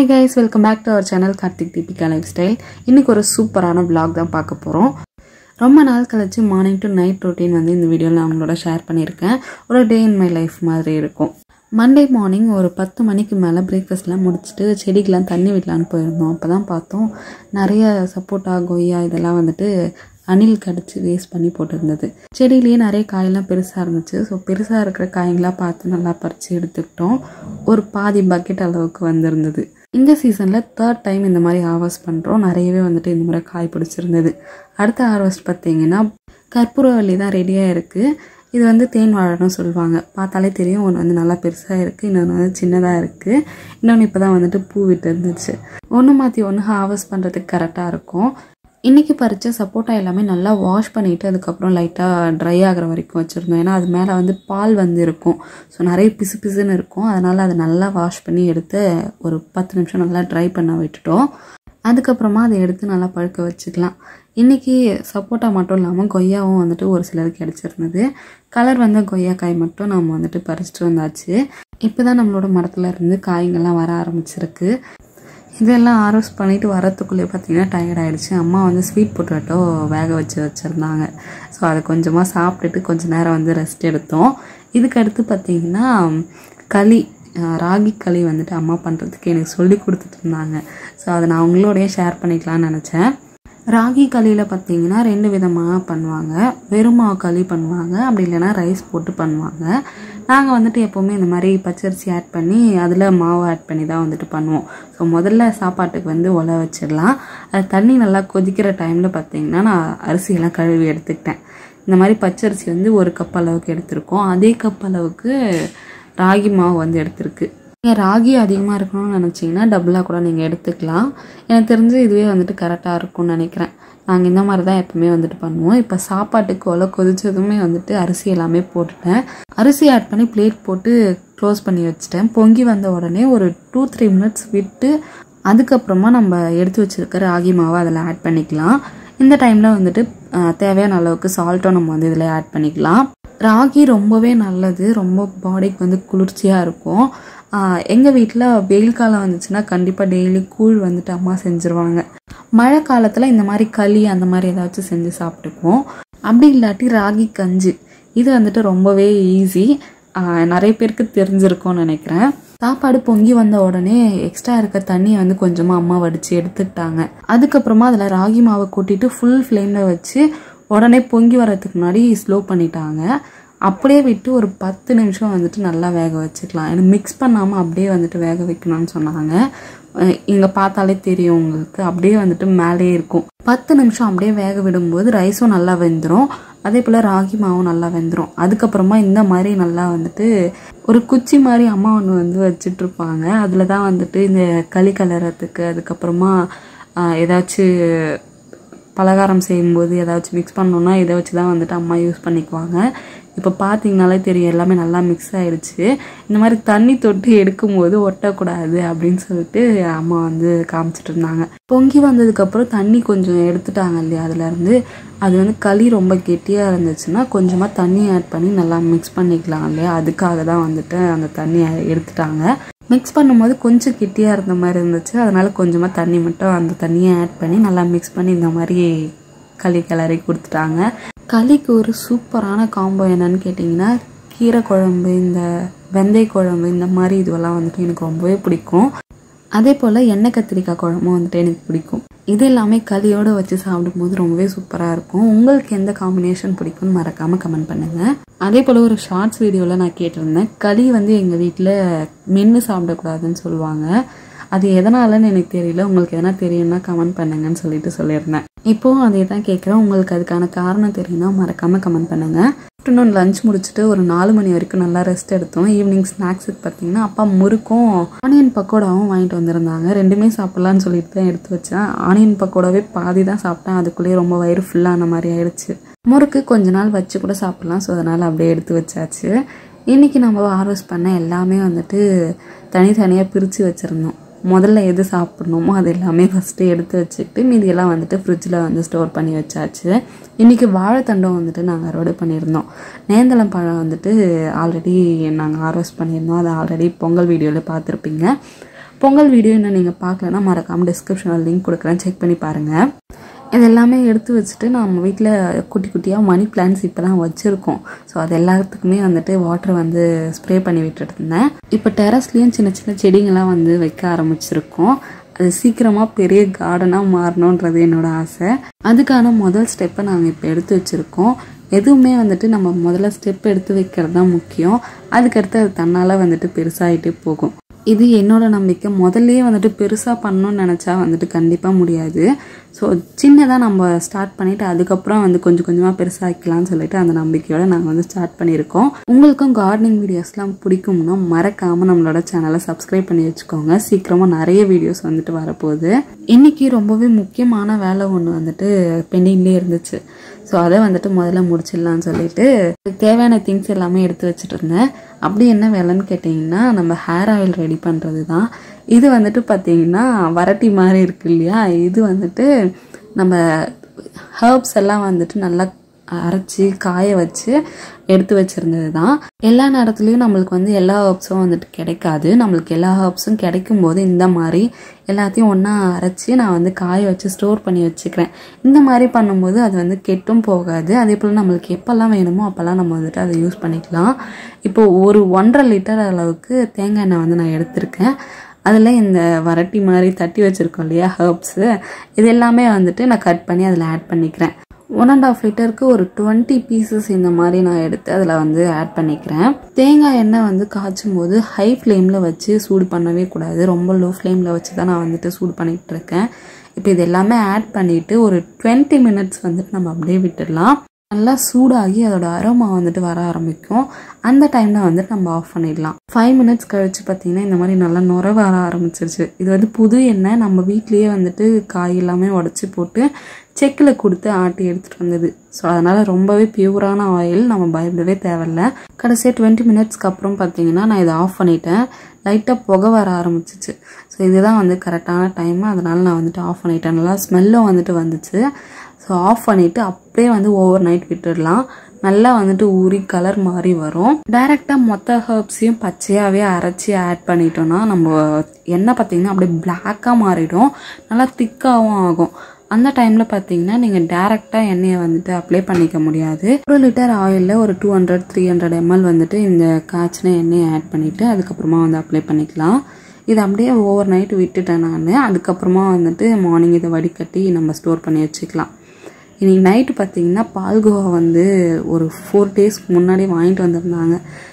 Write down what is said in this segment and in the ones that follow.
guys welcome back to our channel Karthik Deepika lifestyle இன்றைக்கி ஒரு சூப்பரான vlog தான் பார்க்க போகிறோம் ரொம்ப நாள் கழிச்சு மார்னிங் டு நைட் ரொட்டீன் வந்து இந்த வீடியோவில் நான் உங்களோட ஷேர் பண்ணியிருக்கேன் ஒரு டே இன் மை லைஃப் மாதிரி இருக்கும் மண்டே மார்னிங் ஒரு பத்து மணிக்கு மேலே பிரேக்ஃபாஸ்ட்லாம் முடிச்சுட்டு செடிக்கெலாம் தண்ணி விடலான்னு போயிருந்தோம் அப்போ தான் பார்த்தோம் நிறைய சப்போட்டா கொய்யா இதெல்லாம் வந்துட்டு அணில் கடிச்சு வேஸ்ட் பண்ணி போட்டிருந்தது செடியிலேயே நிறைய காயெல்லாம் பெருசாக இருந்துச்சு ஸோ பெருசாக இருக்கிற காய்களாம் பார்த்து நல்லா பறித்து எடுத்துக்கிட்டோம் ஒரு பாதி பக்கெட் அளவுக்கு வந்திருந்தது இந்த சீசனில் தேர்ட் டைம் இந்த மாதிரி ஹார்வெஸ்ட் பண்ணுறோம் நிறையவே வந்துட்டு இந்த மாதிரி காய் பிடிச்சிருந்தது அடுத்த ஹார்வெஸ்ட் பார்த்தீங்கன்னா கற்பூரவள்ளி தான் ரெடியாக இருக்குது இது வந்து தேன் வாழைன்னு சொல்லுவாங்க பார்த்தாலே தெரியும் ஒன்று வந்து நல்லா பெருசாக இருக்குது இன்னொன்று வந்து சின்னதாக இருக்குது இன்னொன்று இப்போ தான் வந்துட்டு பூ விட்டு இருந்துச்சு ஒன்று மாற்றி ஒன்று ஹார்வெஸ்ட் பண்ணுறதுக்கு கரெக்டாக இருக்கும் இன்றைக்கி பறித்த சப்போட்டா எல்லாமே நல்லா வாஷ் பண்ணிவிட்டு அதுக்கப்புறம் லைட்டாக ட்ரை ஆகிற வரைக்கும் வச்சுருந்தோம் ஏன்னா அது மேலே வந்து பால் வந்து இருக்கும் ஸோ நிறைய பிசு பிசுன்னு இருக்கும் அதனால் அதை நல்லா வாஷ் பண்ணி எடுத்து ஒரு பத்து நிமிஷம் நல்லா ட்ரை பண்ண விட்டுட்டோம் அதுக்கப்புறமா அதை எடுத்து நல்லா பழுக்க வச்சுக்கலாம் இன்றைக்கி சப்போட்டா மட்டும் இல்லாமல் கொய்யாவும் வந்துட்டு ஒரு சிலருக்கு கிடச்சிருந்தது கலர் வந்த கொய்யாக்காய் மட்டும் நம்ம வந்துட்டு பறிச்சிட்டு வந்தாச்சு இப்போ தான் நம்மளோட மரத்தில் இருந்து காய்ங்கள்லாம் வர ஆரம்பிச்சிருக்கு இதெல்லாம் ஆரோஸ் பண்ணிட்டு வரத்துக்குள்ளே பார்த்தீங்கன்னா டயர்ட் ஆயிடுச்சு அம்மா வந்து ஸ்வீட் பொட்டேட்டோ வேக வச்சு வச்சுருந்தாங்க ஸோ அதை கொஞ்சமாக சாப்பிட்டுட்டு கொஞ்ச நேரம் வந்து ரெஸ்ட் எடுத்தோம் இதுக்கு அடுத்து பார்த்தீங்கன்னா களி அஹ் ராகி களி வந்துட்டு அம்மா பண்ணுறதுக்கு எனக்கு சொல்லி கொடுத்துட்டு இருந்தாங்க ஸோ அதை நான் உங்களோடய ஷேர் பண்ணிக்கலாம்னு நினச்சேன் ராகி களியில் பார்த்தீங்கன்னா ரெண்டு விதமாக பண்ணுவாங்க வெறும் மாவு களி பண்ணுவாங்க அப்படி இல்லைன்னா ரைஸ் போட்டு பண்ணுவாங்க நாங்கள் வந்துட்டு எப்போவுமே இந்த மாதிரி பச்சரிசி ஆட் பண்ணி அதில் மாவு ஆட் பண்ணி தான் வந்துட்டு பண்ணுவோம் ஸோ முதல்ல சாப்பாட்டுக்கு வந்து உல வச்சிடலாம் அது தண்ணி நல்லா கொதிக்கிற டைமில் பார்த்தீங்கன்னா நான் அரிசியெல்லாம் கழுவி எடுத்துக்கிட்டேன் இந்த மாதிரி பச்சரிசி வந்து ஒரு கப் அளவுக்கு எடுத்திருக்கோம் அதே கப் அளவுக்கு ராகி மாவு வந்து எடுத்திருக்கு நீங்கள் ராகி அதிகமாக இருக்கணும்னு நினச்சிங்கன்னா டபுளாக கூட நீங்கள் எடுத்துக்கலாம் எனக்கு தெரிஞ்சு இதுவே வந்துட்டு கரெக்டாக இருக்கும்னு நினைக்கிறேன் நாங்கள் இந்த மாதிரி தான் எப்பவுமே வந்துட்டு பண்ணுவோம் இப்போ சாப்பாட்டுக்கு ஒலை கொதிச்சதுமே வந்துட்டு அரிசி எல்லாமே போட்டுட்டேன் அரிசி ஆட் பண்ணி பிளேட் போட்டு க்ளோஸ் பண்ணி வச்சுட்டேன் பொங்கி வந்த உடனே ஒரு டூ த்ரீ மினிட்ஸ் விட்டு அதுக்கப்புறமா நம்ம எடுத்து வச்சிருக்க ராகி மாவை அதில் ஆட் பண்ணிக்கலாம் இந்த டைமில் வந்துட்டு அஹ், தேவையான அளவுக்கு சால்ட்டும் நம்ம வந்து இதில் ஆட் பண்ணிக்கலாம் ராகி ரொம்பவே நல்லது ரொம்ப பாடிக்கு வந்து குளிர்ச்சியாக இருக்கும் எங்கள் வீட்டில் வெயில் காலம் வந்துச்சுன்னா கண்டிப்பாக டெய்லி கூழ் வந்துட்டு அம்மா செஞ்சுருவாங்க மழை காலத்தில் இந்த மாதிரி களி அந்த மாதிரி ஏதாச்சும் செஞ்சு சாப்பிட்டுக்குவோம் அப்படி இல்லாட்டி ராகி கஞ்சி இது வந்துட்டு ரொம்பவே ஈஸி நிறைய பேருக்கு தெரிஞ்சிருக்கும்னு நினைக்கிறேன் சாப்பாடு பொங்கி வந்த உடனே எக்ஸ்ட்ரா இருக்க தண்ணியை வந்து கொஞ்சமாக அம்மா வடித்து எடுத்துக்கிட்டாங்க அதுக்கப்புறமா அதில் ராகி மாவை கொட்டிட்டு ஃபுல் ஃப்ளேமில் வச்சு உடனே பொங்கி வரதுக்கு முன்னாடி ஸ்லோ பண்ணிட்டாங்க அப்படியே விட்டு ஒரு பத்து நிமிஷம் வந்துட்டு நல்லா வேக வச்சுக்கலாம் ஏன்னா மிக்ஸ் பண்ணாமல் அப்படியே வந்துட்டு வேக வைக்கணும்னு சொன்னாங்க இங்கே பார்த்தாலே தெரியும் உங்களுக்கு அப்படியே வந்துட்டு மேலே இருக்கும் பத்து நிமிஷம் அப்படியே வேக விடும்போது ரைஸும் நல்லா வெந்துடும் அதே போல் ராகி மாவும் நல்லா வெந்துடும் அதுக்கப்புறமா இந்த மாதிரி நல்லா வந்துட்டு ஒரு குச்சி மாதிரி அம்மா ஒன்று வந்து வச்சுட்டு இருப்பாங்க அதில் தான் வந்துட்டு இந்த களி கலரத்துக்கு அதுக்கப்புறமா ஆஹ், ஏதாச்சும் பலகாரம் செய்யும்போது ஏதாச்சும் மிக்ஸ் பண்ணணும்னா இதை வச்சு தான் வந்துட்டு அம்மா யூஸ் பண்ணிக்குவாங்க இப்போ பார்த்தீங்கனாலே தெரியும் எல்லாமே நல்லா மிக்ஸ் ஆயிடுச்சு இந்த மாதிரி தண்ணி தொட்டு எடுக்கும்போது ஒட்டக்கூடாது அப்படின்னு சொல்லிட்டு அம்மா வந்து காமிச்சிட்டு இருந்தாங்க பொங்கி வந்ததுக்கப்புறம் தண்ணி கொஞ்சம் எடுத்துட்டாங்க இல்லையா அதுலேருந்து அது வந்து களி ரொம்ப கெட்டியாக இருந்துச்சுன்னா கொஞ்சமாக தண்ணி ஆட் பண்ணி நல்லா மிக்ஸ் பண்ணிக்கலாம் இல்லையா அதுக்காக தான் வந்துட்டு அந்த தண்ணியை எடுத்துட்டாங்க மிக்ஸ் பண்ணும்போது கொஞ்சம் கெட்டியாக இருந்த மாதிரி இருந்துச்சு அதனால கொஞ்சமாக தண்ணி மட்டும் அந்த தண்ணியை ஆட் பண்ணி நல்லா மிக்ஸ் பண்ணி இந்த மாதிரி களி கிளறி கொடுத்துட்டாங்க களிக்கு ஒரு சூப்பரான காம்போ என்னன்னு கேட்டிங்கன்னா கீரை குழம்பு இந்த வெந்தய குழம்பு இந்த மாதிரி இதுவெல்லாம் வந்துட்டு எனக்கு ரொம்பவே பிடிக்கும் அதே போல் எண்ணெய் கத்திரிக்காய் குழம்பும் வந்துட்டு எனக்கு பிடிக்கும் இது எல்லாமே களியோடு வச்சு சாப்பிடும்போது ரொம்பவே சூப்பராக இருக்கும் உங்களுக்கு எந்த காம்பினேஷன் பிடிக்கும்னு மறக்காமல் கமெண்ட் பண்ணுங்கள் அதே போல் ஒரு ஷார்ட்ஸ் வீடியோவில் நான் கேட்டிருந்தேன் களி வந்து எங்கள் வீட்டில் மென்று சாப்பிடக்கூடாதுன்னு சொல்லுவாங்க அது எதனாலன்னு எனக்கு தெரியல உங்களுக்கு எதனா தெரியும்னா கமெண்ட் பண்ணுங்கன்னு சொல்லிட்டு சொல்லியிருந்தேன் இப்போவும் அதே தான் கேட்குறேன் உங்களுக்கு அதுக்கான காரணம் தெரியும்னா மறக்காமல் கமெண்ட் பண்ணுங்கள் ஆஃப்டர்நூன் லஞ்ச் முடிச்சுட்டு ஒரு நாலு மணி வரைக்கும் நல்லா ரெஸ்ட் எடுத்தோம் ஈவினிங் ஸ்நாக்ஸுக்கு பார்த்தீங்கன்னா அப்பா முறுக்கும் ஆனியன் பக்கோடாவும் வாங்கிட்டு வந்திருந்தாங்க ரெண்டுமே சாப்பிட்லான்னு சொல்லிட்டு தான் எடுத்து வச்சேன் ஆனியன் பக்கோடாவே பாதி தான் சாப்பிட்டேன் அதுக்குள்ளேயே ரொம்ப வயிறு ஃபுல்லான மாதிரி ஆயிடுச்சு முறுக்கு கொஞ்ச நாள் வச்சு கூட சாப்பிட்லாம் ஸோ அதனால் அப்படியே எடுத்து வச்சாச்சு இன்றைக்கி நம்ம ஹார்வெஸ்ட் பண்ண எல்லாமே வந்துட்டு தனித்தனியாக பிரித்து வச்சுருந்தோம் முதல்ல எது சாப்பிட்ணுமோ அது எல்லாமே ஃபஸ்ட்டு எடுத்து வச்சுக்கிட்டு மீதியெல்லாம் வந்துட்டு ஃப்ரிட்ஜில் வந்து ஸ்டோர் பண்ணி வச்சாச்சு இன்றைக்கி வாழைத்தண்டம் வந்துட்டு நாங்கள் அறுவடை பண்ணியிருந்தோம் நேந்திரம் பழம் வந்துட்டு ஆல்ரெடி நாங்கள் ஹார்வெஸ்ட் பண்ணியிருந்தோம் அதை ஆல்ரெடி பொங்கல் வீடியோவில் பார்த்துருப்பீங்க பொங்கல் வீடியோ இன்னும் நீங்கள் பார்க்கலன்னா மறக்காமல் டிஸ்கிரிப்ஷனில் லிங்க் கொடுக்குறேன் செக் பண்ணி பாருங்கள் இது எல்லாமே எடுத்து வச்சுட்டு நம்ம வீட்டில் குட்டி குட்டியாக மணி பிளான்ட்ஸ் இப்போ தான் வச்சுருக்கோம் ஸோ அது எல்லாத்துக்குமே வந்துட்டு வாட்டர் வந்து ஸ்ப்ரே பண்ணி விட்டுட்டு இருந்தேன் இப்போ டெரஸ்லேயும் சின்ன சின்ன செடிங்கள்லாம் வந்து வைக்க ஆரம்பிச்சிருக்கோம் அது சீக்கிரமாக பெரிய கார்டனாக மாறணுன்றது என்னோட ஆசை அதுக்கான முதல் ஸ்டெப்பை நாங்கள் இப்போ எடுத்து வச்சுருக்கோம் எதுவுமே வந்துட்டு நம்ம முதல்ல ஸ்டெப் எடுத்து வைக்கிறது தான் முக்கியம் அதுக்கடுத்து அது தன்னால் வந்துட்டு பெருசாகிட்டே போகும் இது என்னோட நம்பிக்கை முதல்லயே வந்துட்டு பெருசாக பண்ணணும்னு நினச்சா வந்துட்டு கண்டிப்பாக முடியாது ஸோ சின்னதாக நம்ம ஸ்டார்ட் பண்ணிவிட்டு அதுக்கப்புறம் வந்து கொஞ்சம் கொஞ்சமாக பெருசாக்கலாம்னு சொல்லிட்டு அந்த நம்பிக்கையோட நாங்கள் வந்து ஸ்டார்ட் பண்ணியிருக்கோம் உங்களுக்கும் கார்டனிங் வீடியோஸ்லாம் பிடிக்கும்னா மறக்காமல் நம்மளோட சேனலை சப்ஸ்கிரைப் பண்ணி வச்சுக்கோங்க சீக்கிரமாக நிறைய வீடியோஸ் வந்துட்டு வரப்போகுது இன்றைக்கி ரொம்பவே முக்கியமான வேலை ஒன்று வந்துட்டு பெண்டிங்லேயே இருந்துச்சு ஸோ அதை வந்துட்டு முதல்ல முடிச்சிடலான்னு சொல்லிட்டு தேவையான திங்ஸ் எல்லாமே எடுத்து வச்சுட்டு இருந்தேன் அப்படி என்ன வேலைன்னு கேட்டிங்கன்னா நம்ம ஹேர் ஆயில் ரெடி பண்ணுறது தான் இது வந்துட்டு பார்த்திங்கன்னா வரட்டி மாதிரி இருக்கு இல்லையா இது வந்துட்டு நம்ம ஹர்ப்ஸ் எல்லாம் வந்துட்டு நல்லா அரைச்சி காய வச்சு எடுத்து வச்சுருந்தது தான் எல்லா நேரத்துலையும் நம்மளுக்கு வந்து எல்லா ஹர்ப்ஸும் வந்துட்டு கிடைக்காது நம்மளுக்கு எல்லா ஹர்ப்ஸும் கிடைக்கும் போது இந்த மாதிரி எல்லாத்தையும் ஒன்றா அரைச்சி நான் வந்து காய வச்சு ஸ்டோர் பண்ணி வச்சுக்கிறேன் இந்த மாதிரி பண்ணும்போது அது வந்து கெட்டும் போகாது அதே போல் நம்மளுக்கு எப்போல்லாம் வேணுமோ அப்போல்லாம் நம்ம வந்துட்டு அதை யூஸ் பண்ணிக்கலாம் இப்போது ஒரு ஒன்றரை லிட்டர் அளவுக்கு தேங்காய் எண்ணெய் வந்து நான் எடுத்திருக்கேன் அதில் இந்த வரட்டி மாதிரி தட்டி வச்சுருக்கோம் இல்லையா ஹர்ப்ஸு இது எல்லாமே வந்துட்டு நான் கட் பண்ணி அதில் ஆட் பண்ணிக்கிறேன் ஒன் அண்ட் ஆஃப் லிட்டருக்கு ஒரு டுவெண்ட்டி பீசஸ் இந்த மாதிரி நான் எடுத்து அதில் வந்து ஆட் பண்ணிக்கிறேன் தேங்காய் எண்ணெய் வந்து காய்ச்சும் போது ஹை ஃப்ளேமில் வச்சு சூடு பண்ணவே கூடாது ரொம்ப லோ ஃப்ளேமில் வச்சு தான் நான் வந்துட்டு சூடு பண்ணிகிட்டு இருக்கேன் இப்போ இது எல்லாமே ஆட் பண்ணிவிட்டு ஒரு டுவெண்ட்டி மினிட்ஸ் வந்துட்டு நம்ம அப்படியே விட்டுடலாம் நல்லா சூடாகி அதோட அரோமா வந்துட்டு வர ஆரம்பிக்கும் அந்த டைமில் வந்துட்டு நம்ம ஆஃப் பண்ணிடலாம் ஃபைவ் மினிட்ஸ் கழிச்சு பார்த்தீங்கன்னா இந்த மாதிரி நல்லா நுர வர ஆரம்பிச்சிருச்சு இது வந்து புது எண்ணெய் நம்ம வீட்லேயே வந்துட்டு காய் எல்லாமே உடச்சி போட்டு செக்கில் கொடுத்து ஆட்டி எடுத்துகிட்டு வந்தது ஸோ அதனால் ரொம்பவே பியூரான ஆயில் நம்ம பயப்படவே தேவையில்ல கடைசியாக டுவெண்ட்டி மினிட்ஸ்க்கு அப்புறம் பார்த்தீங்கன்னா நான் இதை ஆஃப் பண்ணிட்டேன் லைட்டாக புகை வர ஆரம்பிச்சிச்சு ஸோ இதுதான் வந்து கரெக்டான டைம் அதனால் நான் வந்துட்டு ஆஃப் பண்ணிட்டேன் நல்லா ஸ்மெல்லும் வந்துட்டு வந்துச்சு ஸோ ஆஃப் பண்ணிவிட்டு அப்படியே வந்து ஓவர் நைட் விட்டுடலாம் நல்லா வந்துட்டு ஊறி கலர் மாதிரி வரும் டைரெக்டாக மொத்த ஹர்ப்ஸையும் பச்சையாகவே அரைச்சி ஆட் பண்ணிட்டோம்னா நம்ம எண்ணெய் பார்த்திங்கன்னா அப்படியே பிளாக்காக மாறிடும் நல்லா திக்காகவும் ஆகும் அந்த டைமில் பார்த்தீங்கன்னா நீங்கள் டேரெக்டாக எண்ணெயை வந்துட்டு அப்ளை பண்ணிக்க முடியாது ஒரு லிட்டர் ஆயிலில் ஒரு two hundred three hundred ML வந்துட்டு இந்த காய்ச்சின எண்ணெயை ஆட் பண்ணிவிட்டு அதுக்கப்புறமா வந்து அப்ளை பண்ணிக்கலாம் இது அப்படியே ஓவர் நைட் விட்டுட்டேன் நான் அதுக்கப்புறமா வந்துட்டு மார்னிங் இதை வடிகட்டி நம்ம ஸ்டோர் பண்ணி வச்சுக்கலாம் இன்னைக்கு நைட்டு பார்த்தீங்கன்னா பால்கோவா வந்து ஒரு ஃபோர் டேஸ்க்கு முன்னாடி வாங்கிட்டு வந்திருந்தாங்க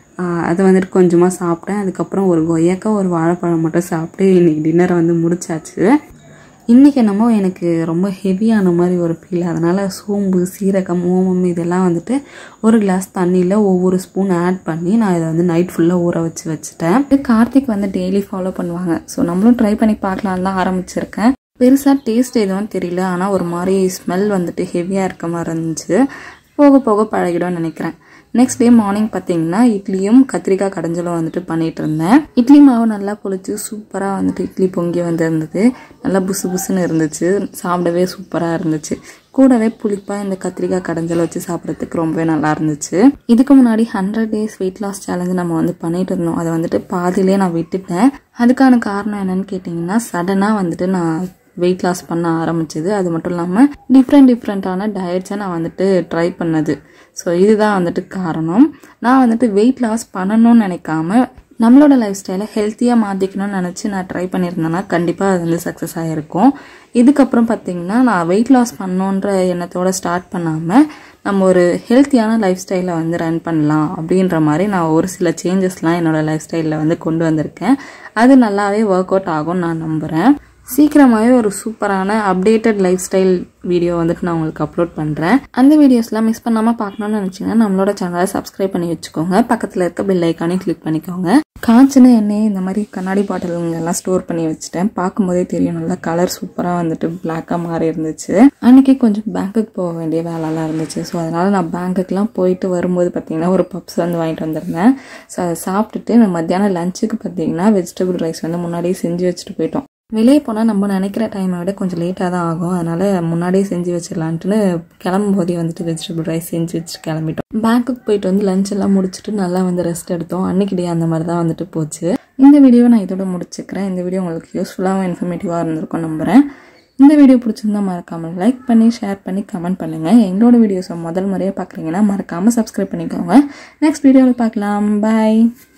அதை வந்துட்டு கொஞ்சமாக சாப்பிட்டேன் அதுக்கப்புறம் ஒரு கொய்யாக்கா ஒரு வாழைப்பழம் மட்டும் சாப்பிட்டு இன்னைக்கு டின்னரை வந்து முடிச்சாச்சு இன்றைக்கி என்னமோ எனக்கு ரொம்ப ஹெவியான மாதிரி ஒரு ஃபீல் அதனால் சோம்பு சீரகம் ஓமம் இதெல்லாம் வந்துட்டு ஒரு கிளாஸ் தண்ணியில் ஒவ்வொரு ஸ்பூன் ஆட் பண்ணி நான் இதை வந்து நைட் ஃபுல்லாக ஊற வச்சு வச்சுட்டேன் கார்த்திக் வந்து டெய்லி ஃபாலோ பண்ணுவாங்க ஸோ நம்மளும் ட்ரை பண்ணி பார்க்கலான்னு தான் ஆரம்பிச்சிருக்கேன் பெருசாக டேஸ்ட் எதுவும் தெரியல ஆனால் ஒரு மாதிரி ஸ்மெல் வந்துட்டு ஹெவியாக இருக்க மாதிரி இருந்துச்சு போக போக பழகிடும்னு நினைக்கிறேன் நெக்ஸ்ட் டே மார்னிங் பார்த்தீங்கன்னா இட்லியும் கத்திரிக்காய் கடைஞ்சலும் வந்துட்டு பண்ணிட்டு இருந்தேன் இட்லி மாவு நல்லா பொழிச்சு சூப்பராக வந்துட்டு இட்லி பொங்கி வந்திருந்தது நல்லா புசு புசுன்னு இருந்துச்சு சாப்பிடவே சூப்பராக இருந்துச்சு கூடவே புளிப்பாக இந்த கத்திரிக்காய் கடைஞ்சல் வச்சு சாப்பிட்றதுக்கு ரொம்பவே நல்லா இருந்துச்சு இதுக்கு முன்னாடி hundred days weight loss challenge நம்ம வந்து பண்ணிட்டு இருந்தோம் அதை வந்துட்டு பாதியிலே நான் விட்டுட்டேன் அதுக்கான காரணம் என்னன்னு கேட்டிங்கன்னா சடனாக வந்துட்டு நான் வெயிட் லாஸ் பண்ண ஆரம்பிச்சது அது மட்டும் இல்லாமல் டிஃப்ரெண்ட் டிஃப்ரெண்ட்டான டயட்ஸை நான் வந்துட்டு ட்ரை பண்ணது ஸோ இதுதான் வந்துட்டு காரணம் நான் வந்துட்டு வெயிட் லாஸ் பண்ணணும்னு நினைக்காம நம்மளோட லைஃப் ஸ்டைலை ஹெல்த்தியாக மாற்றிக்கணும்னு நினச்சி நான் ட்ரை பண்ணியிருந்தேன்னா கண்டிப்பாக அது வந்து சக்ஸஸ் ஆகிருக்கும் இதுக்கப்புறம் பார்த்தீங்கன்னா நான் வெயிட் லாஸ் பண்ணணுன்ற எண்ணத்தோட ஸ்டார்ட் பண்ணாமல் நம்ம ஒரு ஹெல்த்தியான லைஃப் ஸ்டைலை வந்து ரன் பண்ணலாம் அப்படின்ற மாதிரி நான் ஒரு சில சேஞ்சஸ்லாம் என்னோட லைஃப் ஸ்டைலில் வந்து கொண்டு வந்திருக்கேன் அது நல்லாவே ஒர்க் அவுட் ஆகும்னு நான் நம்புகிறேன் சீக்கிரமாகவே ஒரு சூப்பரான அப்டேட்டட் லைஃப் ஸ்டைல் வீடியோ வந்துட்டு நான் உங்களுக்கு அப்லோட் பண்ணுறேன் அந்த வீடியோஸ்லாம் மிஸ் பண்ணாமல் பார்க்கணும்னு நினச்சிங்கன்னா நம்மளோட சேனலை சப்ஸ்கிரைப் பண்ணி வச்சுக்கோங்க பக்கத்தில் இருக்க பெல் ஐக்கானே கிளிக் பண்ணிக்கோங்க காய்ச்சின எண்ணெய் இந்த மாதிரி கண்ணாடி பாட்டிலுங்க எல்லாம் ஸ்டோர் பண்ணி வச்சுட்டேன் பார்க்கும்போதே தெரியும் நல்லா கலர் சூப்பராக வந்துட்டு பிளாக்காக மாறி இருந்துச்சு அன்றைக்கி கொஞ்சம் பேங்க்குக்கு போக வேண்டிய வேலைலாம் இருந்துச்சு ஸோ அதனால் நான் பேங்க்குக்கெலாம் போயிட்டு வரும்போது பார்த்தீங்கன்னா ஒரு பப்ஸ் வந்து வாங்கிட்டு வந்திருந்தேன் ஸோ அதை சாப்பிட்டுட்டு நான் மத்தியானம் லஞ்சுக்கு பார்த்தீங்கன்னா வெஜிடபிள் ரைஸ் வந்து முன்னாடியே செஞ்சு வச்சுட்டு போயிட்டோம் வெளியே போனால் நம்ம நினைக்கிற டைமை விட கொஞ்சம் லேட்டாக தான் ஆகும் அதனால் முன்னாடியே செஞ்சு வச்சிடலான்ட்டுன்னு கிளம்பும் போதே வந்துட்டு வெஜிடபிள் ரைஸ் செஞ்சு வச்சுட்டு கிளம்பிட்டோம் பேங்க்குக்கு போயிட்டு வந்து லஞ்ச் எல்லாம் முடிச்சுட்டு நல்லா வந்து ரெஸ்ட் எடுத்தோம் அன்னைக்கு டே அந்த மாதிரி தான் வந்துட்டு போச்சு இந்த வீடியோ நான் இதோட முடிச்சுக்கிறேன் இந்த வீடியோ உங்களுக்கு யூஸ்ஃபுல்லாகவும் இன்ஃபர்மேட்டிவாக இருந்திருக்கும் நம்புகிறேன் இந்த வீடியோ பிடிச்சிருந்தா மறக்காமல் லைக் பண்ணி ஷேர் பண்ணி கமெண்ட் பண்ணுங்கள் எங்களோட வீடியோஸை முதல் முறையாக பார்க்குறீங்கன்னா மறக்காமல் சப்ஸ்கிரைப் பண்ணிக்கோங்க நெக்ஸ்ட் வீடியோவில் பார்க்கலாம் பாய்